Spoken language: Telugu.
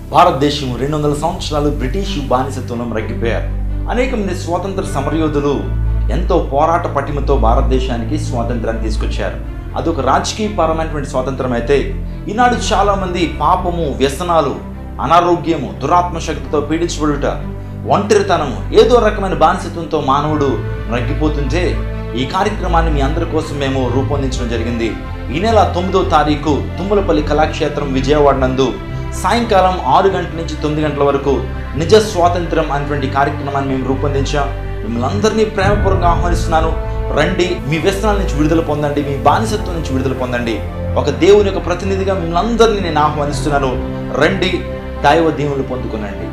భారతదేశం రెండు వందల సంవత్సరాలు బ్రిటిష్ బానిసత్వంలో రగ్గిపోయారు అనేక మంది స్వాతంత్ర సమరయోధులు ఎంతో పోరాట పటిమతో భారతదేశానికి స్వాతంత్రాన్ని తీసుకొచ్చారు అదొక రాజకీయ పరమైనటువంటి స్వాతంత్రం అయితే ఈనాడు చాలా మంది పాపము వ్యసనాలు అనారోగ్యము దురాత్మ శక్తితో పీడించబడుట ఒంటరితనము ఏదో రకమైన బానిసత్వంతో మానవుడు రగ్గిపోతుంటే ఈ కార్యక్రమాన్ని మీ అందరి కోసం మేము రూపొందించడం జరిగింది ఈ నెల తొమ్మిదో తారీఖు తుమ్మలపల్లి కళాక్షేత్రం విజయవాడ నందు సాయంకాలం ఆరు గంటల నుంచి తొమ్మిది గంటల వరకు నిజ స్వాతంత్రం అనేటువంటి కార్యక్రమాన్ని మేము రూపొందించాం మిమ్మల్ని అందరినీ ప్రేమపూర్వకంగా ఆహ్వానిస్తున్నాను రండి మీ వ్యసనాల నుంచి విడుదల పొందండి మీ బానిసత్వం నుంచి విడుదల పొందండి ఒక దేవుని యొక్క ప్రతినిధిగా మిమ్మల్ని అందరినీ నేను ఆహ్వానిస్తున్నాను రండి దైవ దీవులు పొందుకునండి